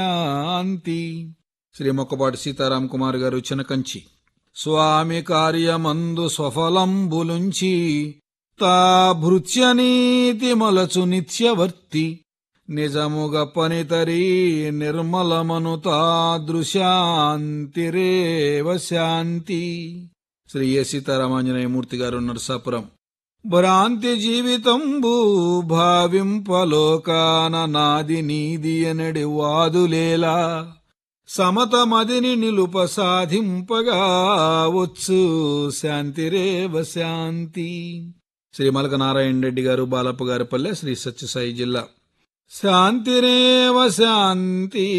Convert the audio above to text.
శాంతి శ్రీ మొక్కపాటి సీతారాం కుమార్ గారు చినకంచి స్వామి కార్యమందు స్వఫలంబులుంచి తా భృత్యనీతి మలచు నిత్యవర్తి నిజముగ పనితరి నిర్మలమను తాదృశాంతిరేవ శాంతి శ్రీ ఏ సీతారామాంజనేయమూర్తి గారు నరసాపురం భ్రాంతి జీవితంబు భావింపలోకాన నాది నీది అనడి వాదులేలా సమతమదిని నిలుప సాధింపగా వచ్చు శాంతిరేవ శాంతి శ్రీ మలక నారాయణ రెడ్డి గారు బాలప్ప గారి పల్లె శ్రీ సత్యసాయి జిల్లా శాంతిరేవ శాంతి